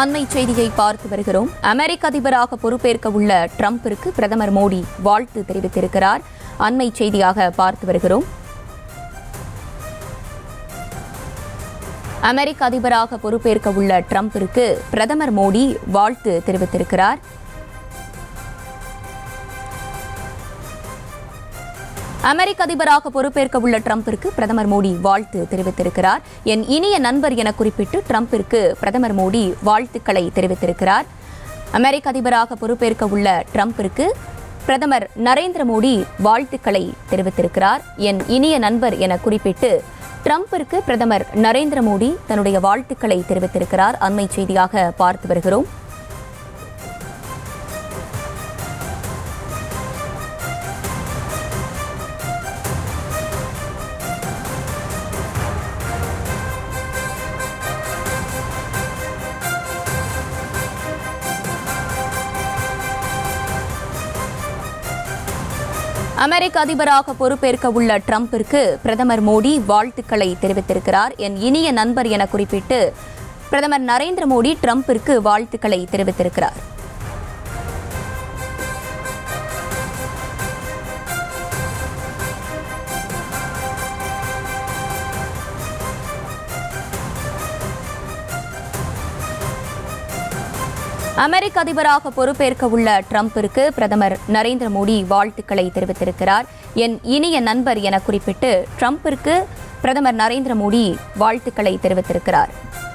அண்மை செய்தியை பார்த்து வருகிறோம் அமெரிக்க அதிபராக பொறுப்பேற்க உள்ள ட்ரம்பிற்கு பிரதமர் மோடி வாழ்த்து தெரிவித்திருக்கிறார் அண்மை செய்தியாக பார்த்து வருகிறோம் அமெரிக்க அதிபராக பொறுப்பேற்க உள்ள ட்ரம்பிற்கு பிரதமர் மோடி வாழ்த்து தெரிவித்திருக்கிறார் அமெரிக்க அதிபராக பொறுப்பேற்க உள்ள ட்ரம்பிற்கு பிரதமர் மோடி வாழ்த்து தெரிவித்திருக்கிறார் என் இனிய நண்பர் என குறிப்பிட்டு ட்ரம்பிற்கு பிரதமர் மோடி வாழ்த்துக்களை தெரிவித்திருக்கிறார் அமெரிக்க அதிபராக பொறுப்பேற்க உள்ள ட்ரம்பிற்கு பிரதமர் நரேந்திர மோடி வாழ்த்துக்களை தெரிவித்திருக்கிறார் என் இனிய நண்பர் என குறிப்பிட்டு ட்ரம்பிற்கு பிரதமர் நரேந்திர மோடி தன்னுடைய வாழ்த்துக்களை தெரிவித்திருக்கிறார் அண்மை செய்தியாக பார்த்து வருகிறோம் அமெரிக்க அதிபராக பொறுப்பேற்க உள்ள ட்ரம்பிற்கு பிரதமர் மோடி வாழ்த்துக்களை தெரிவித்திருக்கிறார் என் இனிய நண்பர் என குறிப்பிட்டு பிரதமர் நரேந்திர மோடி ட்ரம்பிற்கு வாழ்த்துக்களை தெரிவித்திருக்கிறார் அமெரிக்க அதிபராக பொறுப்பேற்க உள்ள ட்ரம்பிற்கு பிரதமர் நரேந்திர மோடி வாழ்த்துக்களை தெரிவித்திருக்கிறார் என் இனிய நண்பர் என குறிப்பிட்டு ட்ரம்பிற்கு பிரதமர் நரேந்திர மோடி வாழ்த்துக்களை தெரிவித்திருக்கிறார்